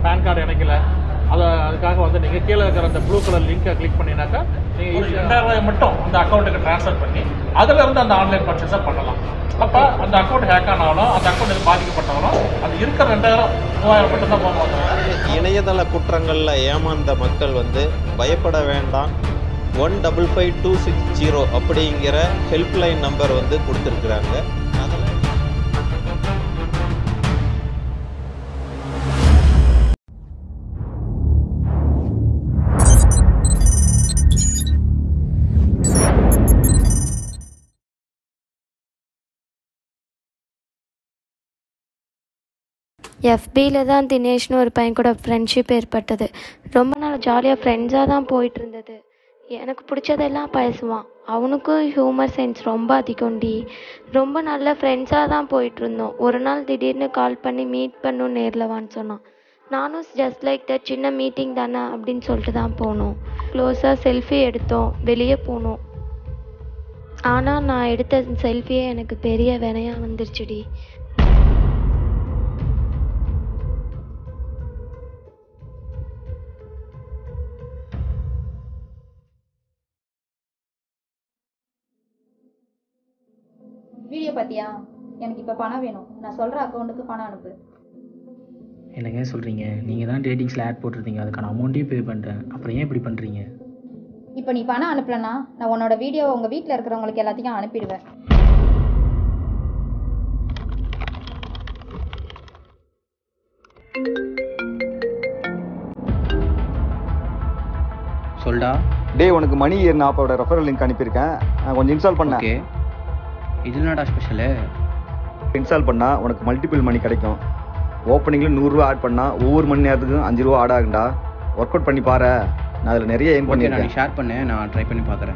Pan card இணைக்கல அதை அதுக்காக வந்து நீங்கள் கீழே இருக்கிற அந்த ப்ளூ கலர் லிங்கை கிளிக் பண்ணினாக்கா நீங்கள் ரெண்டாயிரம் ரூபாய் மட்டும் அந்த அக்கௌண்ட்டுக்கு ட்ரான்ஸ்ஃபர் பண்ணி அதில் இருந்து அந்த ஆன்லைன் பர்ச்சேஸை பண்ணலாம் அப்போ அந்த அக்கௌண்ட் ஹேக் ஆனாலும் அந்த அக்கௌண்ட் பாதிக்கப்பட்டவரும் அது இருக்கிற ரெண்டாயிரம் மூவாயிரம் மட்டும் தான் போக இணையதள குற்றங்களில் ஏமாந்த மக்கள் வந்து பயப்பட வேண்டாம் one double five two six zero அப்படிங்கிற ஹெல்ப்லைன் நம்பர் வந்து கொடுத்துருக்குறாங்க அதில் எஃபியில் தான் தினேஷ்னு ஒரு பையன் கூட ஃப்ரெண்ட்ஷிப் ஏற்பட்டது ரொம்ப நாள் ஜாலியாக ஃப்ரெண்ட்ஸாக தான் போயிட்டு இருந்தது எனக்கு பிடிச்சதெல்லாம் பேசுவான் அவனுக்கும் ஹியூமர் சென்ஸ் ரொம்ப அதிகம்டி ரொம்ப நல்ல ஃப்ரெண்ட்ஸாக தான் போயிட்டு இருந்தோம் ஒரு நாள் திடீர்னு கால் பண்ணி மீட் பண்ணும் நேரில் வான்னு சொன்னான் நானும் ஜஸ்ட் லைக் தட் சின்ன மீட்டிங் தானே அப்படின்னு சொல்லிட்டு தான் போனோம் க்ளோஸாக செல்ஃபி எடுத்தோம் வெளியே போனோம் ஆனால் நான் எடுத்த செல்ஃபியே எனக்கு பெரிய வினையாக வந்துருச்சுடி வீடியோ பார்த்தியா எனக்கு இப்போ பணம் வேணும் நான் சொல்கிற அக்கௌண்ட்டுக்கு பணம் அனுப்பு என்னங்க சொல்கிறீங்க நீங்கள் தான் டேட்டிங்ஸில் ஆட் போட்டிருந்தீங்க அதுக்கான அமௌண்ட்டையும் பே பண்ணிட்டேன் அப்புறம் ஏன் இப்படி பண்ணுறீங்க இப்போ நீ பணம் அனுப்பலனா நான் உன்னோட வீடியோவை உங்கள் வீட்டில் இருக்கிறவங்களுக்கு எல்லாத்தையும் அனுப்பிடுவேன் சொல்டா டேய் உனக்கு மணி ஏர்ன ஆப்போட ரெஃபரல் லிங்க் அனுப்பியிருக்கேன் நான் கொஞ்சம் இன்ஸ்டால் பண்ணேன் ஓகே இது என்னடா ஸ்பெஷலு இன்ஸ்டால் பண்ணால் உனக்கு மல்டிபிள் மணி கிடைக்கும் ஓப்பனிங்கில் நூறுரூவா ஆட் பண்ணால் ஒவ்வொரு மணி நேரத்துக்கும் அஞ்சு ரூபா ஆட் ஆகுண்டா ஒர்க் அவுட் பண்ணி பாரு நான் அதில் நிறைய ஏர்ன் ஓகே நான் பண்ணியிருக்கேன் ஷேர் பண்ணு நான் ட்ரை பண்ணி பார்க்குறேன்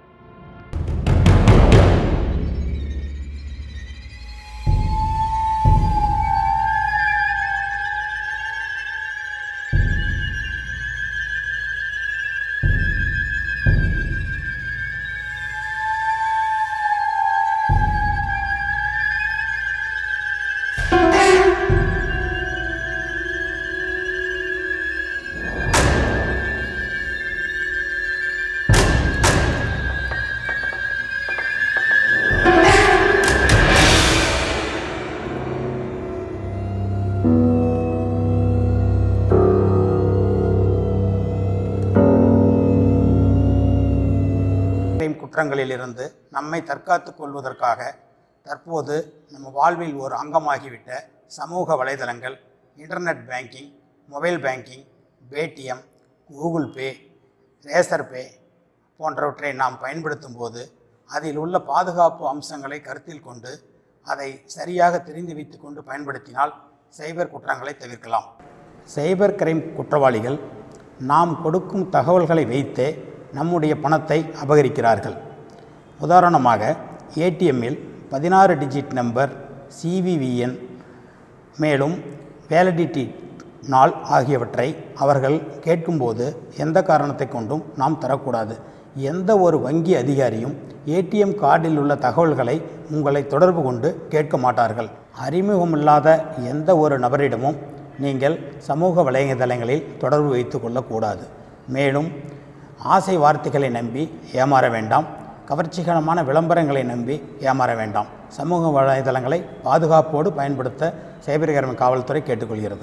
கிரைம் குற்றங்களிலிருந்து நம்மை தற்காத்துக் கொள்வதற்காக தற்போது நம்ம வாழ்வில் ஒரு அங்கமாகிவிட்ட சமூக வலைதளங்கள் internet banking mobile banking Paytm Google Pay Razorpay போன்றவற்றை நாம் பயன்படுத்தும் போது அதில் உள்ள பாதுகாப்பு அம்சங்களை கருத்தில் கொண்டு அதை சரியாக தெரிந்து வைத்து கொண்டு பயன்படுத்தினால் சைபர் குற்றங்களை தவிர்க்கலாம் சைபர் கிரைம் குற்றவாளிகள் நாம் கொடுக்கும் தகவல்களை வைத்தே நம்முடைய பணத்தை அபகரிக்கிறார்கள் உதாரணமாக ஏடிஎம்மில் பதினாறு டிஜிட் நம்பர் சிவிவிஎன் மேலும் வேலிடிட்டி நாள் ஆகியவற்றை அவர்கள் கேட்கும்போது எந்த காரணத்தை கொண்டும் நாம் தரக்கூடாது எந்த ஒரு வங்கி அதிகாரியும் ஏடிஎம் கார்டில் உள்ள தகவல்களை உங்களை தொடர்பு கொண்டு கேட்க மாட்டார்கள் அறிமுகமில்லாத எந்த ஒரு நபரிடமும் நீங்கள் சமூக வலைதளங்களில் தொடர்பு வைத்து கொள்ளக்கூடாது மேலும் ஆசை வார்த்தைகளை நம்பி ஏமாற வேண்டாம் கவர்ச்சிகரமான விளம்பரங்களை நம்பி ஏமாற வேண்டாம் சமூக வலைதளங்களை பாதுகாப்போடு பயன்படுத்த சைபர் கிரைம் காவல்துறை கேட்டுக்கொள்கிறது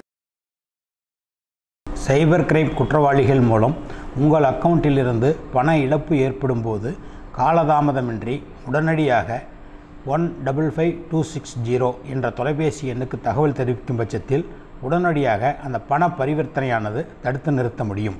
சைபர் கிரைம் குற்றவாளிகள் மூலம் உங்கள் அக்கவுண்டிலிருந்து பண இழப்பு ஏற்படும் போது காலதாமதமின்றி உடனடியாக one double five two six zero என்ற தொலைபேசி எண்ணுக்கு தகவல் தெரிவிக்கும் பட்சத்தில் உடனடியாக அந்த பண பரிவர்த்தனையானது தடுத்து நிறுத்த முடியும்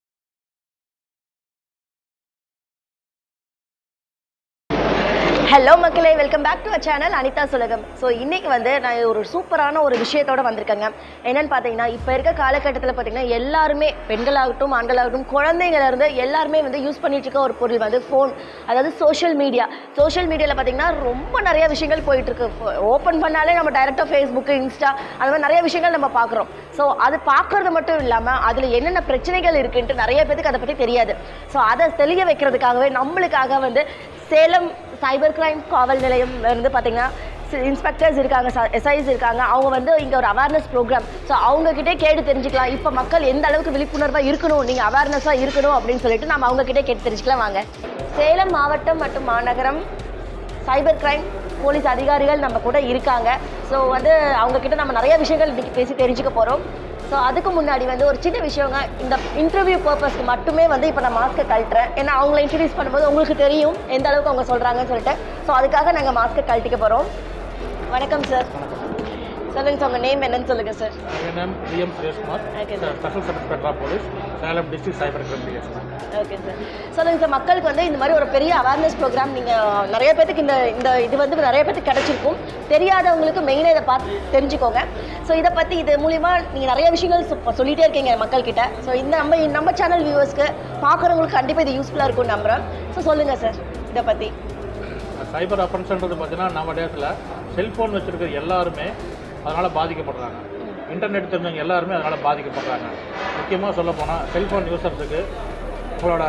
ஹலோ மக்களே welcome back to a channel Anitha Sulagam so இன்னைக்கு வந்து நான் ஒரு சூப்பரான ஒரு விஷயத்தோட வந்திருக்கேங்க என்னன்னு பார்த்தீங்கன்னா இப்போ இருக்க காலகட்டத்தில் பார்த்தீங்கன்னா எல்லாருமே பெண்களாகட்டும் ஆண்களாகட்டும் குழந்தைங்கள இருந்து எல்லாருமே வந்து யூஸ் பண்ணிட்டு இருக்க ஒரு பொருள் வந்து ஃபோன் அதாவது சோஷியல் மீடியா சோஷியல் மீடியாவில் பார்த்தீங்கன்னா ரொம்ப நிறைய விஷயங்கள் போயிட்டு இருக்கு ஓப்பன் பண்ணாலே நம்ம டைரெக்டாக ஃபேஸ்புக்கு இன்ஸ்டா அந்த மாதிரி நிறைய விஷயங்கள் நம்ம பார்க்குறோம் ஸோ அது பார்க்கறது மட்டும் இல்லாமல் அதில் என்னென்ன பிரச்சனைகள் இருக்குன்ட்டு நிறைய பேருக்கு அதை பற்றி தெரியாது ஸோ அதை தெளிய வைக்கிறதுக்காகவே நம்மளுக்காக வந்து சேலம் சைபர் கிரைம் காவல் நிலையம் இருந்து பார்த்தீங்கன்னா இன்ஸ்பெக்டர்ஸ் இருக்காங்க எஸ்ஐஸ் இருக்காங்க அவங்க வந்து இங்கே ஒரு அவேர்னஸ் ப்ரோக்ராம் ஸோ அவங்கக்கிட்டே கேட்டு தெரிஞ்சுக்கலாம் இப்போ மக்கள் எந்த அளவுக்கு விழிப்புணர்வாக இருக்கணும் நீங்கள் அவேர்னஸாக இருக்கணும் அப்படின்னு சொல்லிட்டு நம்ம அவங்கக்கிட்டே கேட்டு தெரிஞ்சுக்கலாம் வாங்க சேலம் மாவட்டம் மற்றும் மாநகரம் சைபர் கிரைம் போலீஸ் அதிகாரிகள் நம்ம கூட இருக்காங்க ஸோ வந்து அவங்கக்கிட்ட நம்ம நிறைய விஷயங்கள் இன்றைக்கி பேசி தெரிஞ்சுக்க போகிறோம் ஸோ அதுக்கு முன்னாடி வந்து ஒரு சின்ன விஷயங்க இந்த இன்டர்வியூ பர்பஸ்க்கு மட்டுமே வந்து இப்போ நான் மாஸ்க்கை கழட்டுறேன் ஏன்னா அவங்கள இன்ட்ரடியூஸ் பண்ணும்போது உங்களுக்கு தெரியும் எந்த அளவுக்கு அவங்க சொல்கிறாங்கன்னு சொல்லிட்டு ஸோ அதுக்காக நாங்கள் மாஸ்க்கை கழட்டிக்க போகிறோம் வணக்கம் சார் சொல்லுங்கள் சார் உங்கள் நேம் என்னன்னு சொல்லுங்கள் சார் என் name TM Sureshkumar Okay, sir. Special sub inspector of police Salem district cyber crime DSP okay sir சொல்லுங்கள் சார் மக்களுக்கு வந்து இந்த மாதிரி ஒரு பெரிய அவேர்னஸ் ப்ரோக்ராம் நீங்கள் நிறைய பேத்துக்கு இந்த இந்த இது வந்து நிறைய பேத்துக்கு கிடச்சிருக்கும் தெரியாதவங்களுக்கு மெயினாக இதை பார்த்து தெரிஞ்சுக்கோங்க ஸோ இதை பற்றி இது மூலிமா நீங்கள் நிறைய விஷயங்கள் சொ- சொல்லிட்டே இருக்கீங்க மக்கள்கிட்ட ஸோ இந்த நம்ம நம்ம சேனல் வியூவர்ஸ்க்கு பார்க்குறவங்களுக்கு கண்டிப்பாக இது யூஸ்ஃபுல்லாக இருக்கும்னு நம்புகிறேன் ஸோ சொல்லுங்கள் சார் இதை பற்றி சைபர் அஃபென்ஸ்ன்றது பார்த்தீங்கன்னா நம்ம டேஸில் செல்ஃபோன் வச்சுருக்கிற எல்லாருமே அதனால் பாதிக்கப்படுறாங்க இன்டர்நெட் தெரிஞ்சவங்க எல்லாருமே அதனால் பாதிக்கப்படுறாங்க முக்கியமாக சொல்ல போனால் செல்ஃபோன் யூசர்ஸுக்கு உங்களோட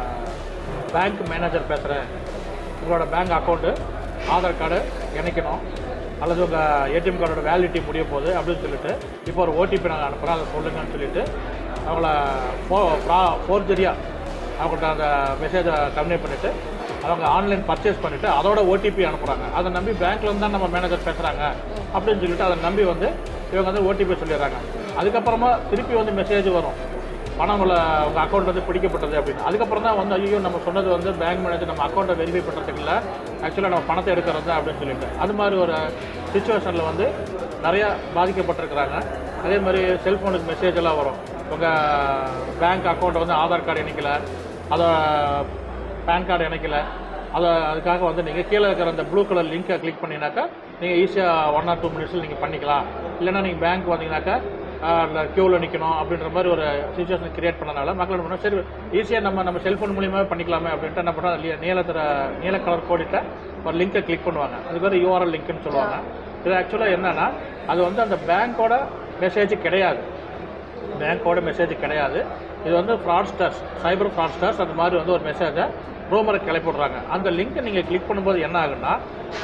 பேங்க் மேனேஜர் பேசுகிறேன் உங்களோட பேங்க் அக்கௌண்ட்டு ஆதார் கார்டு இணைக்கணும் அல்லது உங்கள் ஏடிஎம் கார்டோட வேலிடிட்டி முடிய போகுது அப்படின்னு சொல்லிட்டு இப்போ ஒரு ஓடிபி நாங்கள் அனுப்புகிறோம் அதை சொல்லுங்கன்னு சொல்லிட்டு அவங்கள ஃபோ ஃபோர்ஜரியாக அவங்கள்ட்ட அந்த மெசேஜை கன்வே பண்ணிவிட்டு அவங்க ஆன்லைன் பர்ச்சேஸ் பண்ணிவிட்டு அதோட ஓடிபி அனுப்புகிறாங்க அதை நம்பி பேங்க்லேருந்து தான் நம்ம மேனேஜர் பேசுகிறாங்க அப்படின்னு சொல்லிட்டு அதை நம்பி வந்து இவங்க வந்து ஓடிபி சொல்லிடுறாங்க அதுக்கப்புறமா திருப்பி வந்து மெசேஜ் வரும் பணம் உங்களை உங்கள் அக்கௌண்ட் வந்து பிடிக்கப்பட்டது அப்படின்னு அதுக்கப்புறம் தான் வந்து ஐயோ நம்ம சொன்னது வந்து பேங்க் மேனேஜர் நம்ம அக்கௌண்ட்டை வெரிஃபை பண்ணுறதுக்கு இல்லை ஆக்சுவலாக நம்ம பணத்தை எடுக்கிறது தான் அப்படின்னு சொல்லிட்டு அது மாதிரி ஒரு சுச்சுவேஷனில் வந்து நிறையா பாதிக்கப்பட்டிருக்கிறாங்க அதே மாதிரி செல்ஃபோனுக்கு மெசேஜ் எல்லாம் வரும் உங்கள் பேங்க் அக்கௌண்ட்டை வந்து ஆதார் கார்டு இணைக்கல அதை பேன் கார்டு இணைக்கல அதை அதுக்காக வந்து நீங்கள் கீழே இருக்கிற அந்த ப்ளூ கலர் லிங்கை கிளிக் பண்ணினாக்கா நீங்கள் ஈஸியாக ஒன் ஆர் டூ மினிட்ஸில் நீங்கள் பண்ணிக்கலாம் இல்லைன்னா நீங்கள் பேங்க் வந்தீங்கன்னாக்கா க்யூவில் நிற்கணும் அப்படின்ற மாதிரி ஒரு சுச்சுவேஷன் கிரியேட் பண்ணனால மக்கள் என்ன பண்ணாங்க, சரி ஈஸியாக நம்ம நம்ம செல்ஃபோன் மூலியமாக பண்ணிக்கலாமே அப்படின்ட்டு என்ன பண்ணுறாங்க நீலத்திர நீல கலர் கோடிட்ட ஒரு லிங்கை கிளிக் பண்ணுவாங்க அது பேர் யூஆர்எல் லிங்க்னு சொல்லுவாங்க இது ஆக்சுவலாக என்னன்னா அது வந்து அந்த பேங்க்கோட மெசேஜ் கிடையாது பேங்க்கோட மெசேஜ் கிடையாது இது வந்து ஃப்ராட்ஸ்டர்ஸ் சைபர் ஃப்ராட்ஸ்டர்ஸ் அந்த மாதிரி வந்து ஒரு மெசேஜை ரோமரை கிளப்பி விடுறாங்க அந்த லிங்க்கை நீங்கள் கிளிக் பண்ணும்போது என்ன ஆகுன்னா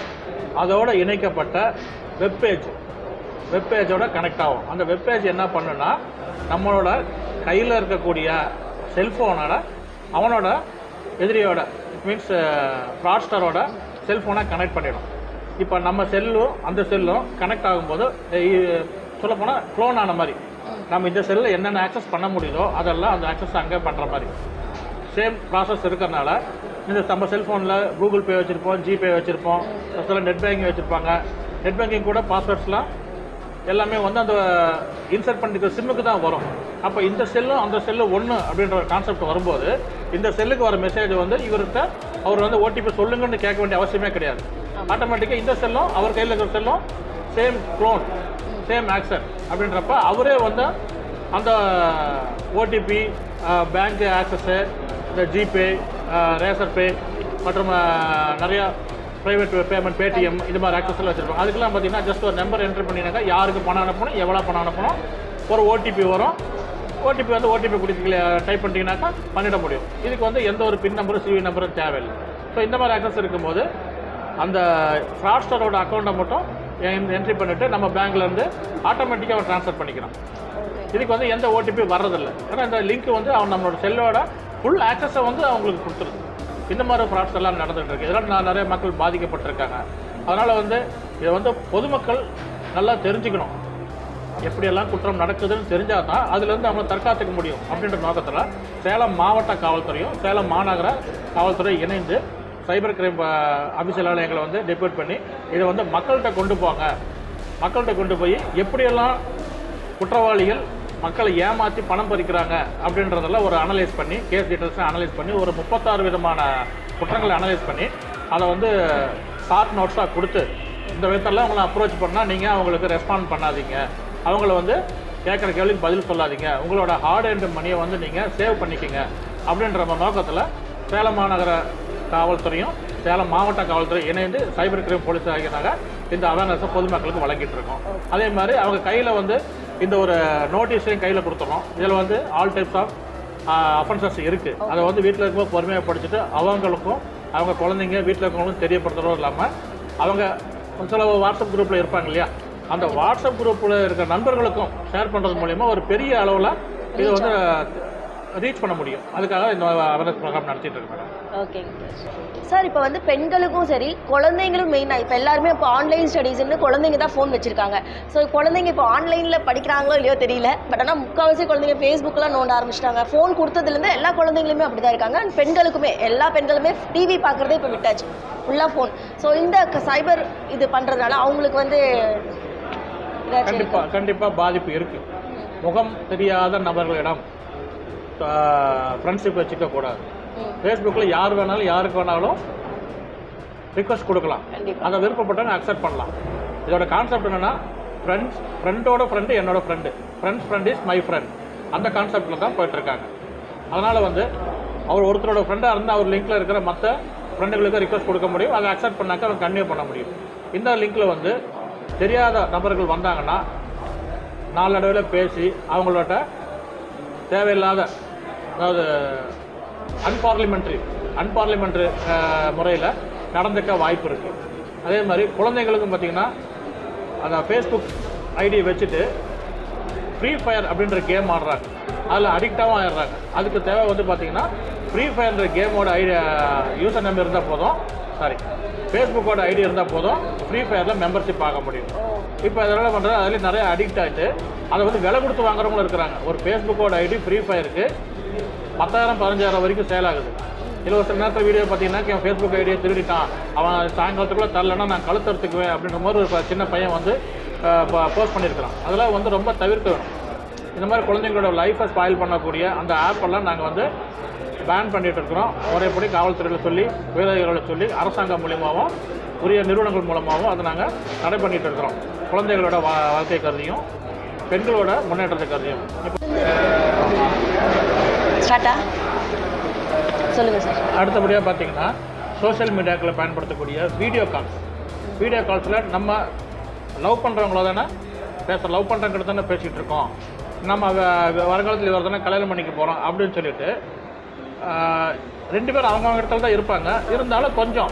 அதோட இணைக்கப்பட்ட வெப்பேஜ் வெப்பேஜோட கனெக்ட் ஆகும் அந்த வெப்பேஜ் என்ன பண்ணுன்னா நம்மளோட கையில் இருக்கக்கூடிய செல்ஃபோனோட அவனோட எதிரியோட மீன்ஸ் ஃப்ராட்ஸ்டரோட செல்ஃபோனை கனெக்ட் பண்ணிடும் இப்போ நம்ம செல்லும் அந்த செல்லும் கனெக்ட் ஆகும்போது சொல்லப்போனால் க்ளோன் ஆன மாதிரி நம்ம இந்த செல்லில் என்னென்ன ஆக்சஸ் பண்ண முடியுதோ அதெல்லாம் அந்த ஆக்சஸ் அங்கே பண்ணுற மாதிரி சேம் ப்ராசஸ் இருக்கிறனால இந்த நம்ம செல்ஃபோனில் கூகுள் பே வச்சுருப்போம் ஜிபே வச்சுருப்போம் சில நெட் பேங்கிங் வச்சுருப்பாங்க நெட் பேங்கிங் கூட பாஸ்வேர்ட்ஸ்லாம் எல்லாமே வந்து அந்த இன்சர்ட் பண்ணிக்கிற சிம்முக்கு தான் வரும் அப்போ இந்த செல்லும் அந்த செல்லும் ஒன்று அப்படின்ற ஒரு கான்செப்ட் வரும்போது இந்த செல்லுக்கு வர மெசேஜ் வந்து இவர்கிட்ட அவர் வந்து ஓடிபி சொல்லுங்கன்னு கேட்க வேண்டிய அவசியமே கிடையாது ஆட்டோமேட்டிக்காக இந்த செல்லும் அவர் கையில் இருக்கிற செல்லும் சேம் க்ளோன் சேம் ஆக்சன் அப்படின்றப்ப அவரே வந்து அந்த ஓடிபி பேங்க் ஆக்சஸ்ஸு இந்த ஜிபே ரேசர் பே மற்றும் அஹ், நிறையா ப்ரைவேட் பேமெண்ட் பேடிஎம் இது மாதிரி ஆக்சஸ்லாம் வச்சுருப்பாங்க அதுக்கெல்லாம் பார்த்தீங்கன்னா ஜஸ்ட் ஒரு நம்பர் என்ட்ரு பண்ணினாக்கா யாருக்கு பணம் அனுப்பணும் எவ்வளோ பணம் அனுப்பணும் ஒரு ஓடிபி வரும் ஓடிபி வந்து ஓடிபி கொடுத்து டைப் பண்ணிட்டீங்கன்னாக்கா பண்ணிட முடியும் இதுக்கு வந்து எந்த ஒரு பின் நம்பரும் சிவி நம்பரும் தேவையில்லை ஸோ இந்த மாதிரி ஆக்சஸ் இருக்கும்போது அந்த ஃப்ராட்ஸ்டரோட அக்கௌண்ட்டை மட்டும் என்ட்ரி பண்ணிவிட்டு நம்ம பேங்க்லேருந்து ஆட்டோமேட்டிக்காக அவன் ட்ரான்ஸ்ஃபர் பண்ணிக்கிறான் இதுக்கு வந்து எந்த ஓடிபி வர்றதில்லை ஏன்னா இந்த லிங்க் வந்து அவன் நம்மளோட செல்லோட ஃபுல் ஆக்சஸை வந்து அவங்களுக்கு கொடுத்துருது இந்த மாதிரி ஃப்ராட்ஸ் எல்லாம் நடந்துட்டு இருக்கு இதெல்லாம் நான் நிறைய மக்கள் பாதிக்கப்பட்டிருக்காங்க அதனால் வந்து இதை வந்து பொதுமக்கள் நல்லா தெரிஞ்சுக்கணும் எப்படியெல்லாம் குற்றம் நடக்குதுன்னு தெரிஞ்சால் தான் அதுலேருந்து அவங்க தற்காத்துக்க முடியும் அப்படின்ற நோக்கத்தில் சேலம் மாவட்ட காவல்துறையும் சேலம் மாநகர காவல்துறை இணைந்து சைபர் கிரைம் அபிஷியல் ஆலயங்களை வந்து டெபியூட் பண்ணி இதை வந்து மக்கள்கிட்ட கொண்டு போங்க மக்கள்கிட்ட கொண்டு போய் எப்படியெல்லாம் குற்றவாளிகள் மக்களை ஏமாற்றி பணம் பறிக்கிறாங்க அப்படின்றதெல்லாம் ஒரு அனலைஸ் பண்ணி கேஸ் டீட்டெயில்ஸை அனலைஸ் பண்ணி ஒரு முப்பத்தாறு விதமான குற்றங்களை அனலைஸ் பண்ணி அதை வந்து ஷார்ட் நோட்ஸாக கொடுத்து இந்த விதத்தெல்லாம் அவங்கள அப்ரோச் பண்ணால் நீங்கள் அவங்களுக்கு ரெஸ்பாண்ட் பண்ணாதீங்க அவங்கள வந்து கேட்குற கேள்விக்கு பதில் சொல்லாதீங்க உங்களோட ஹார்ட் அண்ட் மணியை வந்து நீங்கள் சேவ் பண்ணிக்கங்க அப்படின்ற நோக்கத்தில் சேலம் மாநகர காவல்துறையும் சேலம் மாவட்ட காவல்துறை இணைந்து சைபர் கிரைம் போலீஸ் ஆகியனாக இந்த அவேர்னஸை பொதுமக்களுக்கு வழங்கிட்டு இருக்கோம் அதே மாதிரி அவங்க கையில் வந்து இந்த ஒரு நோட்டீஸையும் கையில் கொடுத்துறோம் இதில் வந்து ஆல் டைப்ஸ் ஆஃப் அஃபென்சஸ் இருக்குது அதை வந்து வீட்டில் இருக்கும்போது பொறுமையாக படிச்சுட்டு அவங்களுக்கும் அவங்க குழந்தைங்க வீட்டில் இருக்கவங்களுக்கும் தெரியப்படுத்துறதும் இல்லாமல் அவங்க ஒரு சில வாட்ஸ்அப் குரூப்பில் இருப்பாங்க இல்லையா அந்த வாட்ஸ்அப் குரூப்பில் இருக்கிற நண்பர்களுக்கும் ஷேர் பண்ணுறது மூலயமா ஒரு பெரிய அளவில் இது வந்து ரீச் பண்ண முடியும் அதுக்காக இந்த அவேர்னஸ் ப்ரோக்ராம் நடத்திட்டு இருக்கேன் மேடம் ஓகேங்க சார் இப்போ வந்து பெண்களுக்கும் சரி குழந்தைங்களும் மெயினாக இப்போ எல்லாருமே இப்போ ஆன்லைன் ஸ்டடீஸ்னு குழந்தைங்க தான் ஃபோன் வச்சிருக்காங்க ஸோ குழந்தைங்க இப்போ ஆன்லைனில் படிக்கிறாங்களோ இல்லையோ தெரியல பட் ஆனால் முக்கால்வாசி குழந்தைங்க ஃபேஸ்புக்கெலாம் நோண்ட ஆரம்பிச்சிட்டாங்க ஃபோன் கொடுத்ததுலேருந்து எல்லா குழந்தைங்களுமே அப்படி தான் இருக்காங்க அண்ட் பெண்களுக்குமே எல்லா பெண்களுமே டிவி பார்க்குறதே இப்போ விட்டாச்சு ஃபுல்லாக ஃபோன் ஸோ இந்த சைபர் இது பண்ணுறதுனால அவங்களுக்கு வந்து ஏதாச்சும் கண்டிப்பாக கண்டிப்பாக பாதிப்பு இருக்குது முகம் தெரியாத நபர்களிடம் ஃப்ரெண்ட்ஷிப் வச்சுக்க கூடாது ஃபேஸ்புக்கில் யார் வேணாலும் யாருக்கு வேணாலும் ரிக்வஸ்ட் கொடுக்கலாம் கண்டிப்பா. அதை விருப்பப்பட்டவங்க அக்செப்ட் பண்ணலாம் இதோட கான்செப்ட் என்னன்னா ஃப்ரெண்ட்ஸ் ஃப்ரெண்டோட ஃப்ரெண்டு என்னோட friend friends friend is my friend அந்த கான்செப்டில் தான் போயிட்டுருக்காங்க அதனால் வந்து அவர் ஒருத்தரோட ஃப்ரெண்டாக இருந்து அவர் லிங்க்கில் இருக்கிற மற்ற ஃப்ரெண்டுகளுக்கு ரிக்வஸ்ட் கொடுக்க முடியும் அதை அக்செப்ட் பண்ணாக்க அவர் கன்டினியூ பண்ண முடியும் இந்த லிங்க்கில் வந்து தெரியாத நபர்கள் வந்தாங்கன்னா நாளடைவில் பேசி அவங்களோட தேவையில்லாத அதாவது அன்பார்லிமெண்ட்ரி அன்பார்லிமெண்ட்ரி முறையில் நடந்துக்க வாய்ப்பு இருக்குது அதே மாதிரி குழந்தைங்களுக்கும் பார்த்திங்கன்னா அந்த ஃபேஸ்புக் ஐடியை வச்சுட்டு ஃப்ரீ ஃபயர் அப்படின்ற கேம் ஆடுறாங்க அதில் அடிக்டாகவும் ஆயிடுறாங்க அதுக்கு தேவை வந்து பார்த்தீங்கன்னா ஃப்ரீ ஃபயர்ன்ற கேமோட ஐடி யூசர் நம்பர் இருந்தால் போதும் சாரி ஃபேஸ்புக்கோட ஐடி இருந்தால் போதும் ஃப்ரீ ஃபயரில் மெம்பர்ஷிப் ஆக முடியும் இப்போ இதெல்லாம் பண்ணுறது அதில் நிறைய அடிக்ட் ஆகிட்டு அதை வந்து விலை கொடுத்து வாங்குறவங்களும் இருக்கிறாங்க ஒரு ஃபேஸ்புக்கோட ஐடி ஃப்ரீ ஃபயருக்கு பத்தாயிரம் பதினஞ்சாயிரம் வரைக்கும் சேல் ஆகுது இல்லை ஒரு சில நேரத்தில் வீடியோ பார்த்தீங்கன்னா என் ஃபேஸ்புக் ஐடியை திருடிட்டான் அவன் சாயங்காலத்துக்குள்ளே தரலன்னா நான் கழுத்தறுத்துக்குவேன் அப்படின்ற மாதிரி ஒரு ப- சின்ன பையன் வந்து போஸ்ட் பண்ணியிருக்கிறான் அதெல்லாம் வந்து ரொம்ப தவிர்க்க வேணும் இந்த மாதிரி குழந்தைங்களோட லைஃப்பை ஸ்பாயில் பண்ணக்கூடிய அந்த ஆப்பெல்லாம் நாங்கள் வந்து பேன் பண்ணிட்டு இருக்கிறோம் முறைப்படி காவல்துறையில் சொல்லி உயரதிகாரிகளை சொல்லி அரசாங்கம் மூலியமாகவும் உரிய நிறுவனங்கள் மூலமாகவும் அதை நாங்கள் தடை பண்ணிட்டு இருக்கிறோம் குழந்தைகளோட வா வாழ்க்கை கருதியும் பெண்களோட முன்னேற்றத்தை கருதியும் இப்போ ஸ்டார்ட்டா சொல்லுங்கள் சார் அடுத்தபடியாக பார்த்தீங்கன்னா சோஷியல் மீடியாக்களை பயன்படுத்தக்கூடிய வீடியோ கால்ஸ் வீடியோ கால்ஸில் நம்ம லவ் பண்ணுறவங்கள தானே பேச லவ் பண்ணுறவங்கிட்ட தானே பேசிகிட்டு இருக்கோம் நம்ம வ- வ- வருங்காலத்தில் இவர் தானே கல்யாணம் பண்ணிக்க போகிறோம் அப்படின்னு சொல்லிட்டு ஆஹ், ரெண்டு பேரும் அவங்கவங்க இடத்துல தான் இருப்பாங்க இருந்தாலும் கொஞ்சம்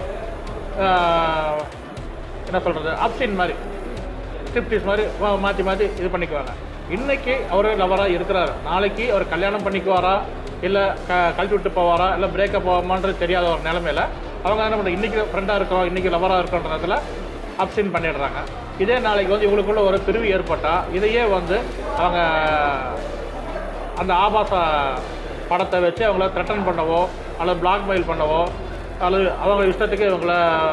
ஆஹ், என்ன சொல்கிறது அப்சின் மாதிரி ஸ்டிப்டிஸ் மாதிரி வா- மாற்றி மாற்றி இது பண்ணிக்குவாங்க இன்னைக்கு அவர் லவராக இருக்கிறாரு நாளைக்கு அவர் கல்யாணம் பண்ணிக்குவாரா இல்லை க கழட்டி விட்டு போவாரா இல்லை பிரேக்கப் போவாமான்றது தெரியாத ஒரு நிலமையில அவங்க என்ன பண்ணுறாங்க இன்றைக்கி ஃப்ரெண்டாக இருக்கிறோம் இன்றைக்கி லவராக இருக்கிறன்றதுல அப்சின் பண்ணிடுறாங்க இதே நாளைக்கு வந்து இவங்களுக்குள்ள ஒரு பிரிவு ஏற்பட்டால் இதையே வந்து அவங்க அந்த ஆபாச படத்தை வச்சு அவங்கள த்ரெட்டன் பண்ணவோ அல்லது பிளாக்மெயில் பண்ணவோ அல்லது அவங்க இஷ்டத்துக்கு இவங்கள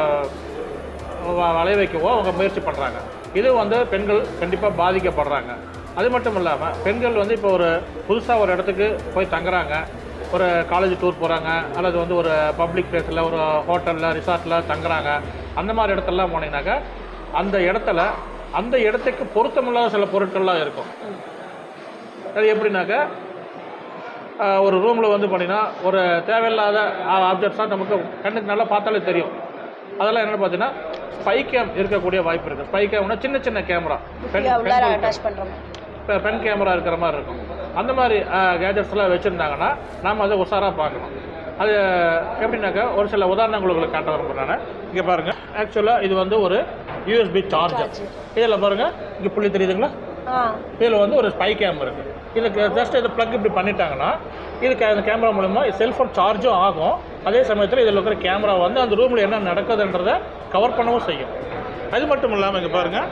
வ- வளைய வைக்கவோ அவங்க முயற்சி பண்ணுறாங்க இது வந்து பெண்கள் கண்டிப்பாக பாதிக்கப்படுறாங்க அது மட்டும் இல்லாமல் பெண்கள் வந்து இப்போ ஒரு புதுசாக ஒரு இடத்துக்கு போய் தங்குறாங்க ஒரு காலேஜ் டூர் போகிறாங்க அல்லது வந்து ஒரு பப்ளிக் பிளேஸில் ஒரு ஹோட்டலில் ரிசார்ட்டில் தங்குறாங்க அந்த மாதிரி இடத்துலலாம் போனீங்கன்னாக்கா அந்த இடத்துல அந்த இடத்துக்கு பொருத்தமில்லாத சில பொருட்கள்லாம் இருக்கும் அது எப்படின்னாக்கா ஆஹ், ஒரு ரூமில் வந்து பார்த்தீங்கன்னா ஒரு தேவையில்லாத ஆப்ஜெக்ட்ஸ்லாம் நமக்கு கண்ணுக்கு நல்லா பார்த்தாலே தெரியும் அதெல்லாம் என்னென்னு பார்த்தீங்கன்னா ஸ்பை கேம் இருக்கக்கூடிய வாய்ப்பு இருக்குது ஸ்பை கேம்னா சின்ன சின்ன கேமரா பெண் உள்ளார பெண் அட்டாச் பண்ணுறோம் இப்போ பென் கேமரா இருக்கிற மாதிரி இருக்கும் அந்த மாதிரி கேஜெட்ஸ்லாம் வச்சுருந்தாங்கன்னா நாம் அதை உஷாராக பார்க்கணும் அது எப்படின்னாக்கா ஒரு சில உதாரணங்கள் உங்களுக்கு காட்ட விரும்புகிறேன் நான் இங்கே பாருங்கள் ஆக்சுவலாக இது வந்து ஒரு யூஎஸ்பி சார்ஜர் இதில் பாருங்கள் இங்கே புள்ளி தெரியுதுங்களா ஆ இதில் வந்து ஒரு ஸ்பை கேம் இருக்குது இதுக்கு ஜஸ்ட் இதை ப்ளக் இப்படி பண்ணிட்டாங்கன்னா இதுக்கு அந்த கேமரா மூலமா செல்ஃபோன் சார்ஜும் ஆகும் அதே சமயத்தில் இதில் இருக்கிற கேமரா வந்து அந்த ரூமில் என்ன நடக்குதுன்றதை கவர் பண்ணவும் செய்யும் அது மட்டும் இல்லாமல் இங்கே பாருங்கள்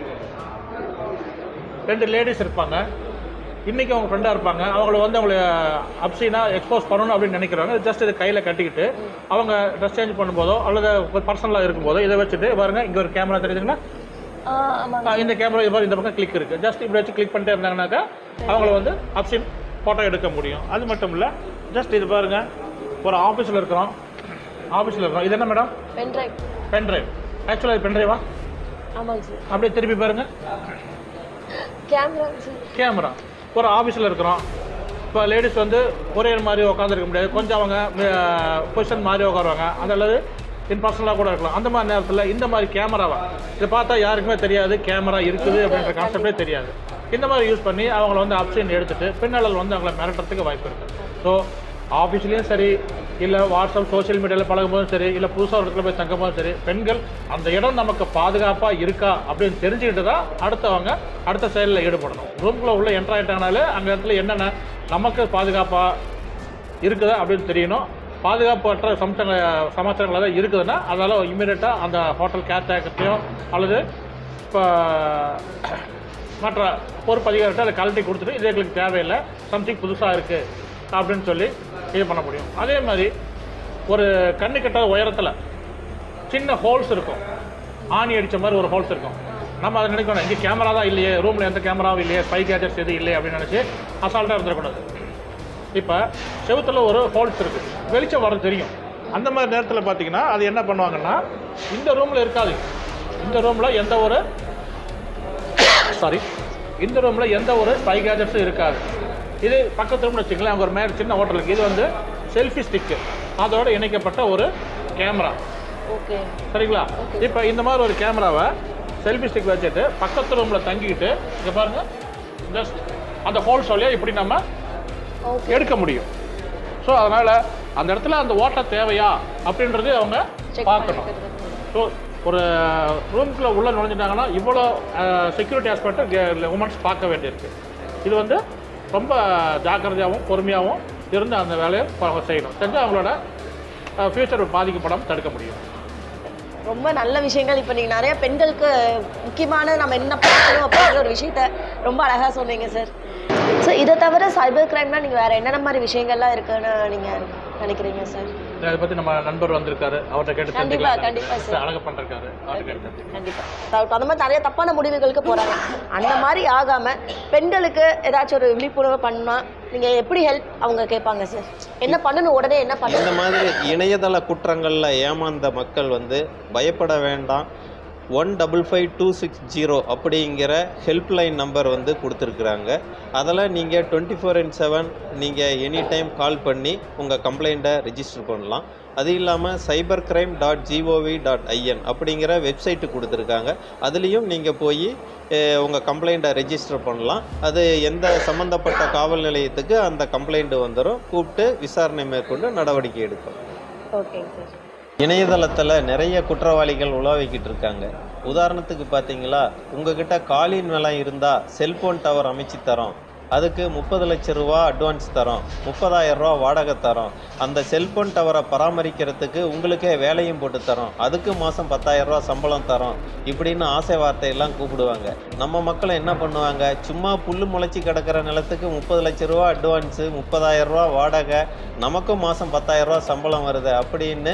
ரெண்டு லேடிஸ் இருப்பாங்க இன்றைக்கி அவங்க ஃப்ரெண்டாக இருப்பாங்க அவங்கள வந்து அவங்கள அப்சீனாக எக்ஸ்போஸ் பண்ணணும் அப்படின்னு நினைக்கிறாங்க ஜஸ்ட் இதை கையில் கட்டிக்கிட்டு அவங்க ட்ரெஸ் சேஞ்ச் பண்ணும்போதோ அல்லது பர்சனலாக இருக்கும்போதோ இதை வச்சுட்டு பாருங்கள் இங்கே ஒரு கேமரா தெரியுதுங்களா ஆ ஆமாங்க ஆ, இந்த கேமரா இது மாதிரி இந்த பக்கம் கிளிக் இருக்குது ஜஸ்ட் இப்படி வச்சு கிளிக் பண்ணிட்டே இருந்தாங்கனாக்கா அவங்கள வந்து ஆப்ஷன் ஃபோட்டோ எடுக்க முடியும் அது மட்டும் இல்லை ஜஸ்ட் இது பாருங்கள் ஒரு ஆஃபீஸில் இருக்கிறோம் ஆஃபீஸில் இருக்கிறோம் இது என்ன மேடம் பென்ட்ரைவ் பென் ட்ரைவ் ஆக்சுவலாக இது பென் ட்ரைவா ஆமாங்க சார் அப்படியே திருப்பி பாருங்கள் கேமரா சார் கேமரா ஒரு ஆஃபீஸில் இருக்கிறோம் இப்போ லேடிஸ் வந்து ஒரே மாதிரி உட்காந்துருக்க முடியாது கொஞ்சம் அவங்க பொசிஷன் மாதிரி உட்காருவாங்க அது அல்லது இன் பர்சனலாக கூட இருக்கலாம் அந்த மாதிரி நேரத்தில் இந்த மாதிரி கேமராவை இதை பார்த்தா யாருக்குமே தெரியாது கேமரா இருக்குது அப்படின்ற கான்செப்டே தெரியாது இந்த மாதிரி யூஸ் பண்ணி அவங்கள வந்து ஆப்ஷன் எடுத்துட்டு பின்னாளல் வந்து அவங்கள மிரட்டுறதுக்கு வாய்ப்பு இருக்குது ஸோ ஆஃபீஸ்லேயும் சரி இல்லை வாட்ஸ்அப் சோஷியல் மீடியாவில் பழகும்போதும் சரி இல்லை புதுசாக ஒரு இடத்துல போய் தங்கும்போதும் சரி பெண்கள் அந்த இடம் நமக்கு பாதுகாப்பாக இருக்கா அப்படின்னு தெரிஞ்சுக்கிட்டு தான் அடுத்தவங்க அடுத்த செயலில் ஈடுபடணும் ரூம்குள்ளே உள்ள என்ட்ரு ஆகிட்டாங்கனாலே அந்த இடத்துல என்னென்ன நமக்கு பாதுகாப்பாக இருக்குதா அப்படின்னு தெரியணும் பாதுகாப்பற்ற சம்சங்க சமாச்சாரங்கள் ஏதாவது இருக்குதுன்னா அதனால் இம்மீடியட்டாக அந்த ஹோட்டல் கேத்தாக்கத்தையும் அல்லது இப்போ மற்ற பொறுப்பு அதிகாரிகிட்ட அதை கழட்டி கொடுத்துட்டு இது எங்களுக்கு தேவையில்லை சம்திங் புதுசாக இருக்குது அப்படின்னு சொல்லி இது பண்ண முடியும் அதே மாதிரி ஒரு கண்ணு கட்டாத உயரத்தில் சின்ன ஹோல்ஸ் இருக்கும் ஆணி அடித்த மாதிரி ஒரு ஹோல்ஸ் இருக்கும் நம்ம அதை நினைக்கணும் இங்கே கேமரா தான் இல்லையே ரூமில் எந்த கேமராவும் இல்லையே ஸ்பை கேஜர்ஸ் எதுவும் இல்லையே அப்படின்னு நினச்சி அசால்ட்டாக இருந்துடக்கூடாது இப்போ செவுத்துல ஒரு ஹோல்ஸ் இருக்குது வெளிச்சம் வர தெரியும் அந்த மாதிரி நேரத்தில் பார்த்தீங்கன்னா அது என்ன பண்ணுவாங்கன்னா இந்த ரூமில் இருக்காது இந்த ரூமில் எந்த ஒரு சாரி இந்த ரூமில் எந்த ஒரு ஸ்பை கேஜெட்ஸும் இருக்காது இது பக்கத்து ரூம்னு வச்சுங்களேன் அங்கே ஒரு மேலே சின்ன ஹோட்டல் இருக்குது இது வந்து செல்ஃபி ஸ்டிக்கு அதோட இணைக்கப்பட்ட ஒரு கேமரா ஓகே சரிங்களா இப்போ இந்த மாதிரி ஒரு கேமராவை செல்ஃபி ஸ்டிக் வச்சுட்டு பக்கத்து ரூமில் தங்கிக்கிட்டு இங்கே பாருங்க ஜஸ்ட் அந்த ஹோல்ஸ் வழியாக இப்படி நம்ம எடுக்க முடியும் ஸோ அதனால் அந்த இடத்துல அந்த ஓட்டை தேவையா அப்படின்றது அவங்க பார்க்கணும் ஸோ ஒரு ரூம்குள்ளே உள்ளே நுழைஞ்சிட்டாங்கன்னா இவ்வளோ செக்யூரிட்டி ஆஸ்பெக்ட் உமன்ஸ் பார்க்க வேண்டியிருக்கு இது வந்து ரொம்ப ஜாக்கிரதையாகவும் பொறுமையாகவும் இருந்து அந்த வேலையை ப- செய்யணும் செஞ்சு அவங்களோட ஃப்யூச்சர் பாதிக்கப்படாமல் தடுக்க முடியும் ரொம்ப நல்ல விஷயங்கள் இப்போ நீங்கள் நிறைய பெண்களுக்கு முக்கியமான நம்ம என்ன பார்க்கணும் அப்படிங்கிற ஒரு விஷயத்த ரொம்ப அழகாக சொன்னீங்க சார் ஸோ இதை தவிர சைபர் கிரைம்னா நீங்கள் வேறு என்னென்ன மாதிரி விஷயங்கள்லாம் இருக்குன்னு நீங்கள் நினைக்கிறீங்க சார் இதை பற்றி நம்ம நண்பர் வந்திருக்காரு அவர்கிட்ட கேட்டு கண்டிப்பா, தெரிஞ்சுக்கலாம். கண்டிப்பா சார். சார் அழகப்பன் இருக்காரு அவர்கிட்ட கேட்டு தெரிஞ்சுக்கலாம். கண்டிப்பாக அந்த மாதிரி நிறைய தப்பான முடிவுகளுக்கு போகிறாங்க அந்த மாதிரி ஆகாமல் பெண்களுக்கு ஏதாச்சும் ஒரு விழிப்புணர்வு பண்ணால் நீங்கள் எப்படி ஹெல்ப் அவங்க கேட்பாங்க சார் என்ன பண்ணணும் உடனே என்ன இந்த பண்ணணும் மாதிரி இணையதள குற்றங்களில் ஏமாந்த மக்கள் வந்து பயப்பட வேண்டாம் one double five two six zero அப்படிங்கிற ஹெல்ப்லைன் நம்பர் வந்து கொடுத்துருக்குறாங்க அதில் நீங்கள் டுவெண்ட்டி ஃபோர் இன்ட் செவன் நீங்கள் எனி டைம் கால் பண்ணி உங்கள் கம்ப்ளைண்ட்டை ரிஜிஸ்டர் பண்ணலாம் அது இல்லாமல் cyber crime dot GOV dot IN அப்படிங்கிற வெப்சைட்டு கொடுத்துருக்காங்க அதுலேயும் நீங்கள் போய் உங்கள் கம்ப்ளைண்ட்டை ரெஜிஸ்டர் பண்ணலாம் அது எந்த சம்மந்தப்பட்ட காவல் நிலையத்துக்கு அந்த கம்ப்ளைண்ட் வந்துடும் கூப்பிட்டு விசாரணை மேற்கொண்டு நடவடிக்கை எடுக்கும் ஓகேங்க சார் இணையதளத்தில் நிறைய குற்றவாளிகள் உலாவிக்கிட்டு இருக்காங்க உதாரணத்துக்கு பார்த்தீங்களா உங்ககிட்ட காலின் நிலம் இருந்தால் செல்போன் டவர் அமைச்சு தரோம் அதுக்கு முப்பது லட்ச ரூபா அட்வான்ஸ் தரோம் முப்பதாயிரம் ரூபா வாடகை தரோம் அந்த செல்போன் டவரை பராமரிக்கிறதுக்கு உங்களுக்கே வேலையும் போட்டு தரோம் அதுக்கு மாதம் பத்தாயிரம் ரூபா சம்பளம் தரோம் இப்படின்னு ஆசை வார்த்தையெல்லாம் கூப்பிடுவாங்க நம்ம மக்கள் என்ன பண்ணுவாங்க சும்மா புல்லு முளைச்சி கிடக்கிற நிலத்துக்கு முப்பது லட்ச ரூபா அட்வான்ஸு முப்பதாயிரம் ரூபா வாடகை நமக்கும் மாதம் பத்தாயிரம் ரூபா சம்பளம் வருது அப்படின்னு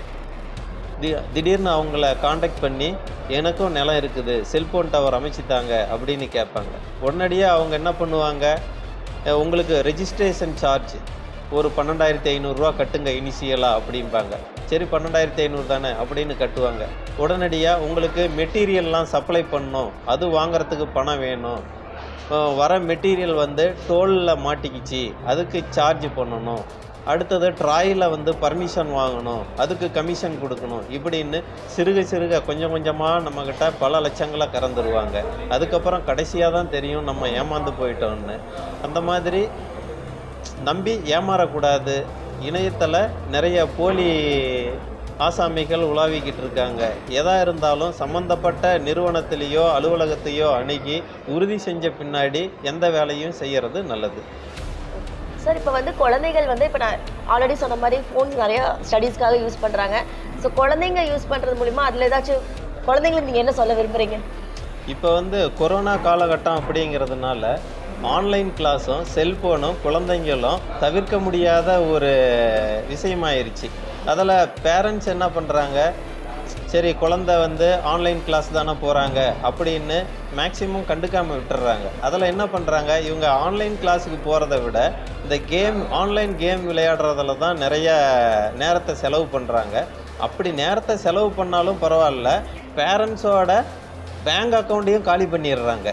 தி- திடீர்னு அவங்கள காண்டாக்ட் பண்ணி எனக்கும் நிலம் இருக்குது செல்போன் டவர் அமைச்சுத்தாங்க அப்படின்னு கேட்பாங்க உடனடியாக அவங்க என்ன பண்ணுவாங்க அஹ் உங்களுக்கு ரெஜிஸ்ட்ரேஷன் சார்ஜ் ஒரு பன்னெண்டாயிரத்தி ஐநூறுரூவா கட்டுங்க இனிஷியலாக அப்படிம்பாங்க சரி பன்னெண்டாயிரத்தி ஐநூறு தானே அப்படின்னு கட்டுவாங்க உடனடியாக உங்களுக்கு மெட்டீரியல்லாம் சப்ளை பண்ணணும் அது வாங்குறதுக்கு பணம் வேணும் அஹ் வர மெட்டீரியல் வந்து டோலில் மாட்டிக்கிச்சு அதுக்கு சார்ஜ் பண்ணணும் அடுத்தது ட்ராயில் வந்து பர்மிஷன் வாங்கணும் அதுக்கு கமிஷன் கொடுக்கணும் இப்படின்னு சிறுக சிறுக கொஞ்சம் கொஞ்சமாக நம்மக்கிட்ட பல லட்சங்களை கறந்துருவாங்க அதுக்கப்புறம் கடைசியாக தான் தெரியும் நம்ம ஏமாந்து போயிட்டோம்னு அந்த மாதிரி நம்பி ஏமாறக்கூடாது இணையத்தில் நிறைய போலி ஆசாமிகள் உலாவிக்கிட்டு இருக்காங்க எதா இருந்தாலும் சம்மந்தப்பட்ட நிறுவனத்திலேயோ அலுவலகத்தையோ அணுகி உறுதி செஞ்ச பின்னாடி எந்த வேலையும் செய்யறது நல்லது சார் இப்போ வந்து குழந்தைகள் வந்து இப்போ நான் ஆல்ரெடி சொன்ன மாதிரி ஃபோன் நிறைய ஸ்டடீஸ்க்காக யூஸ் பண்ணுறாங்க ஸோ குழந்தைங்க யூஸ் பண்ணுறது மூலிமா அதில் ஏதாச்சும் குழந்தைங்களுக்கு நீங்கள் என்ன சொல்ல விரும்புகிறீங்க இப்போ வந்து கொரோனா காலகட்டம் அப்படிங்கிறதுனால ஆன்லைன் கிளாஸும் செல்ஃபோனும் குழந்தைங்களும் தவிர்க்க முடியாத ஒரு விஷயமாயிருச்சு அதில் பேரண்ட்ஸ் என்ன பண்ணுறாங்க சரி குழந்தை வந்து ஆன்லைன் கிளாஸ் தானே போகிறாங்க அப்படின்னு மேக்ஸிமம் கண்டுக்காமல் விட்டுறாங்க அதில் என்ன பண்ணுறாங்க இவங்க ஆன்லைன் கிளாஸுக்கு போகிறத விட இந்த கேம் ஆன்லைன் கேம் விளையாடுறதுல தான் நிறைய நேரத்தை செலவு பண்ணுறாங்க அப்படி நேரத்தை செலவு பண்ணாலும் பரவாயில்ல பேரண்ட்ஸோட பேங்க் அக்கௌண்ட்டையும் காலி பண்ணிடுறாங்க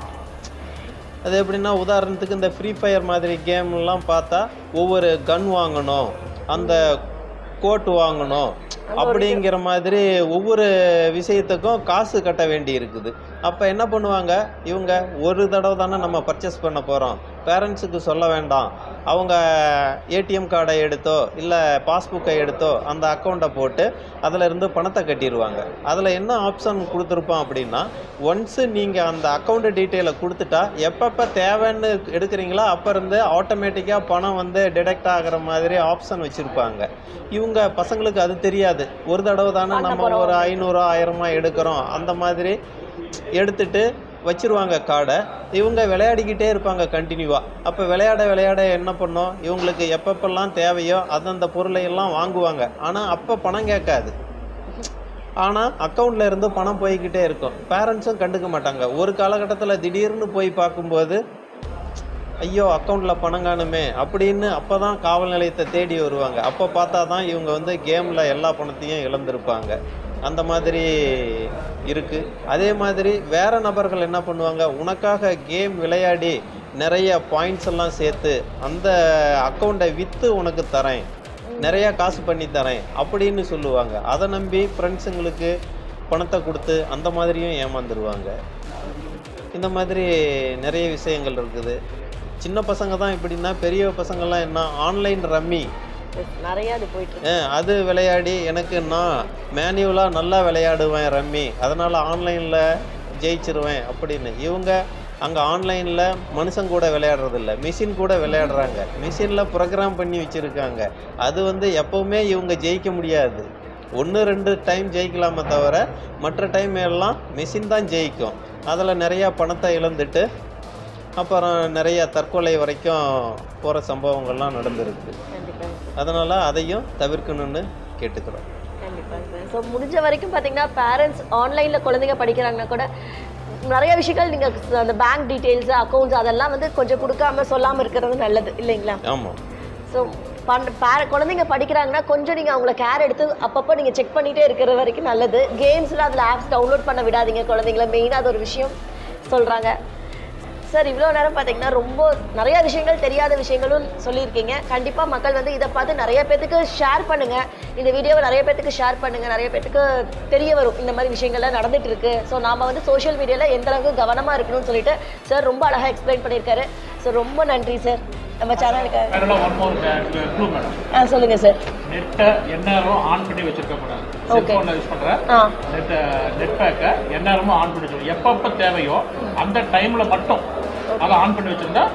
அது எப்படின்னா உதாரணத்துக்கு இந்த ஃப்ரீ ஃபயர் மாதிரி கேம்லாம் பார்த்தா ஒவ்வொரு கன் வாங்கணும் அந்த கோட் வாங்கணும் அப்படிங்கிற மாதிரி ஒவ்வொரு விஷயத்துக்கும் காசு கட்ட வேண்டி இருக்குது அப்போ என்ன பண்ணுவாங்க இவங்க ஒரு தடவை தானே நம்ம பர்ச்சேஸ் பண்ண போகிறோம் பேரண்ட்ஸுக்கு சொல்ல வேண்டாம் அவங்க ஏடிஎம் கார்டை எடுத்தோ இல்லை பாஸ்புக்கை எடுத்தோ அந்த அக்கௌண்ட்டை போட்டு அதில் இருந்து பணத்தை கட்டிடுவாங்க அதில் என்ன ஆப்ஷன் கொடுத்துருப்போம் அப்படின்னா ஒன்ஸு நீங்கள் அந்த அக்கௌண்ட் டீட்டெயிலை கொடுத்துட்டா எப்பப்போ தேவைன்னு எடுக்கிறீங்களோ அப்போ இருந்து ஆட்டோமேட்டிக்காக பணம் வந்து டிடெக்ட் ஆகிற மாதிரி ஆப்ஷன் வச்சுருப்பாங்க இவங்க பசங்களுக்கு அது தெரியாது ஒரு தடவை தானே நம்ம ஒரு ஐநூறு ஆயிரமா எடுக்கிறோம் அந்த மாதிரி எடுத்துட்டு வச்சிருவாங்க கார்டை இவங்க விளையாடிக்கிட்டே இருப்பாங்க கண்டினியூவாக அப்போ விளையாட விளையாட என்ன பண்ணோம் இவங்களுக்கு எப்பப்பெல்லாம் தேவையோ அந்தந்த பொருளை எல்லாம் வாங்குவாங்க ஆனால் அப்போ பணம் கேட்காது ஆனால் அக்கௌண்ட்ல இருந்து பணம் போய்கிட்டே இருக்கும் பேரண்ட்ஸும் கண்டுக்க மாட்டாங்க ஒரு காலகட்டத்தில் திடீர்னு போய் பார்க்கும்போது ஐயோ அக்கௌண்ட்டில் பணம் காணுமே அப்படின்னு அப்போ தான் காவல் நிலையத்தை தேடி வருவாங்க அப்போ பார்த்தா தான் இவங்க வந்து கேமில் எல்லா பணத்தையும் இழந்திருப்பாங்க அந்த மாதிரி இருக்குது அதே மாதிரி வேற நபர்கள் என்ன பண்ணுவாங்க உனக்காக கேம் விளையாடி நிறைய பாயிண்ட்ஸ் எல்லாம் சேர்த்து அந்த அக்கௌண்ட்டை விற்று உனக்கு தரேன் நிறையா காசு பண்ணி தரேன் அப்படின்னு சொல்லுவாங்க அதை நம்பி ஃப்ரெண்ட்ஸுங்களுக்கு பணத்தை கொடுத்து அந்த மாதிரியும் ஏமாந்துருவாங்க இந்த மாதிரி நிறைய விஷயங்கள் இருக்குது சின்ன பசங்க தான் இப்படின்னா பெரிய பசங்கள்லாம் என்ன ஆன்லைன் ரம்மி நிறைய அது போயிட்டு இருக்கு அஹ் அது விளையாடி எனக்கு நான் மேனுவலாக நல்லா விளையாடுவேன் ரம்மி அதனால் ஆன்லைனில் ஜெயிச்சிருவேன் அப்படின்னு இவங்க அங்கே ஆன்லைனில் மனுஷன் கூட விளையாடுறதில்ல மிஷின் கூட விளையாடுறாங்க மிஷினில் ப்ரோக்ராம் பண்ணி வச்சுருக்காங்க அது வந்து எப்போவுமே இவங்க ஜெயிக்க முடியாது ஒன்று ரெண்டு டைம் ஜெயிக்கலாமே தவிர மற்ற டைம் எல்லாம் மிஷின் தான் ஜெயிக்கும் அதில் நிறையா பணத்தை இழந்துட்டு அப்புறம் நிறைய தற்கொலை வரைக்கும் போகிற சம்பவங்கள்லாம் நடந்திருக்கு கண்டிப்பாக அதனால் அதையும் தவிர்க்கணும்னு கேட்டுக்கிறோம் கண்டிப்பாக சார் ஸோ முடிஞ்ச வரைக்கும் பார்த்தீங்கன்னா பேரண்ட்ஸ் ஆன்லைனில் குழந்தைங்க படிக்கிறாங்கன்னா கூட நிறைய விஷயங்கள் நீங்கள் அந்த பேங்க் டீட்டெயில்ஸ் அக்கௌண்ட்ஸ் அதெல்லாம் வந்து கொஞ்சம் கொடுக்காம சொல்லாமல் இருக்கிறது நல்லது இல்லைங்களா ஆமாம் ஸோ பண் பேர குழந்தைங்க படிக்கிறாங்கன்னா கொஞ்சம் நீங்கள் அவங்கள கேர் எடுத்து அப்பப்போ நீங்கள் செக் பண்ணிகிட்டே இருக்கிற வரைக்கும் நல்லது கேம்ஸில் அதில் ஆப்ஸ் டவுன்லோட் பண்ண விடாதீங்க குழந்தைங்கள மெயினாக அது ஒரு விஷயம் சொல்கிறாங்க சார் இவ்வளோ நேரம் பார்த்தீங்கன்னா ரொம்ப நிறைய விஷயங்கள் தெரியாத விஷயங்களும் சொல்லியிருக்கீங்க கண்டிப்பாக மக்கள் வந்து இதை பார்த்து நிறைய பேத்துக்கு ஷேர் பண்ணுங்கள் இந்த வீடியோவை நிறைய பேத்துக்கு ஷேர் பண்ணுங்கள் நிறைய பேத்துக்கு தெரிய வரும் இந்த மாதிரி விஷயங்கள்லாம் நடந்துட்டு இருக்கு ஸோ நாம வந்து சோஷியல் மீடியாவில் எந்த அளவுக்கு கவனமாக இருக்கணும்னு சொல்லிட்டு சார் ரொம்ப அழகாக எக்ஸ்பிளைன் பண்ணியிருக்காரு ஸோ ரொம்ப நன்றி சார் நம்ம சேனலுக்கு madam one more clue madam ஆ சொல்லுங்கள் சார் நெட்டை எந்நேரம் ஆன் பண்ணி வச்சிருக்க கூடாது Okay. செல்ஃபோனில் யூஸ் பண்ணுற ஆ நெட் நெட் பேக்கை எந்நேரமும் ஆன் பண்ணி வச்சிருக்கணும் எப்பப்போ தேவையோ அந்த டைமில் மட்டும் அதை ஆன் பண்ணி வச்சிருந்தா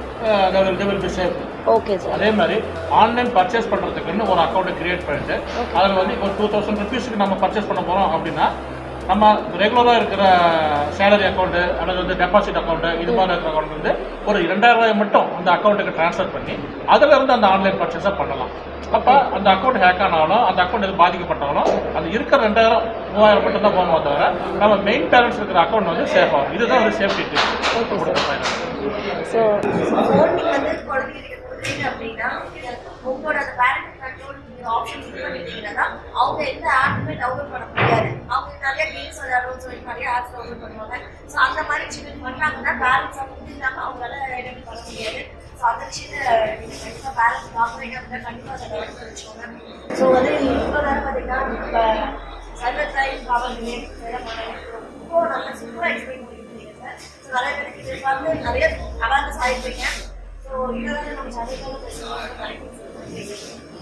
will be safe okay sir அதே மாதிரி ஆன்லைன் பர்ச்சேஸ் பண்ணுறதுக்குன்னு ஒரு அக்கௌண்ட்டை கிரியேட் பண்ணிட்டு அதில் வந்து இப்போ டூ தௌசண்ட் ருபீஸுக்கு நம்ம பர்ச்சேஸ் பண்ண போகிறோம் அப்படின்னா நம்ம ரெகுலராக இருக்கிற சேலரி அக்கௌண்ட்டு அல்லது வந்து டெபாசிட் அக்கௌண்ட்டு இது மாதிரி இருக்கிற அக்கௌண்ட் வந்து ஒரு ரெண்டாயிரம் ரூபாய் மட்டும் அந்த அக்கௌண்ட்டுக்கு ட்ரான்ஸ்ஃபர் பண்ணி அதுல இருந்து அந்த ஆன்லைன் பர்ச்சேஸை பண்ணலாம் அப்போ அந்த அக்கௌண்ட் ஹேக் ஆனாலும் அந்த அக்கௌண்ட் எது பாதிக்கப்பட்டாலும் அந்த இருக்கிற ரெண்டாயிரம் மூவாயிரம் மட்டும் தான் போகணுமே தவிர நம்ம மெயின் பேலன்ஸ் இருக்கிற அக்கௌண்ட் வந்து சேஃப் ஆகும் இதுதான் ஒரு சேஃப்டி டிப் கொடுத்த பயணம் ஸோ ஃபோன் நீங்க வந்து குழந்தைங்களுக்கு கொடுக்குறீங்க அப்படின்னா உங்களோட அந்த பேரண்ட் கண்ட்ரோல் நீங்க ஆப்ஷன் யூஸ் பண்ணிட்டீங்கன்னா அவங்க எந்த ஆப்புமே டவுன்லோட் பண்ண முடியாது அவங்க நிறைய கேம்ஸ் விளையாடணும்னு சொல்லி நிறைய ஆப்ஸ் டவுன்லோட் பண்ணுவாங்க ஸோ அந்த மாதிரி விஷயங்கள் பண்ணாங்கன்னா பேரண்ட்ஸ் வந்து இல்லாம அவங்களால ஐடென்டி பண்ண முடியாது ஸோ அந்த விஷயத்த நீங்க கண்டிப்பா பேரண்ட்ஸ் பார்க்குறீங்க அப்படின்னா கண்டிப்பா அதை கவனத்தில் வச்சுக்கோங்க ஸோ வந்து இப்போ நேரம் பார்த்தீங்கன்னா இப்போ சைபர் கிரைம் காவல் நிலையம் ரொம்ப நல்லா சூப்பராக எக்ஸ்பிளைன் பண்ணிருக்கீங்க சார் ஸோ நிறைய பேருக்கு இது வந்து நிறைய அவேர்னஸ் ஆயிருப்பீங்க ஸோ இதை வந்து நம்ம சைபர் பேசுவோம்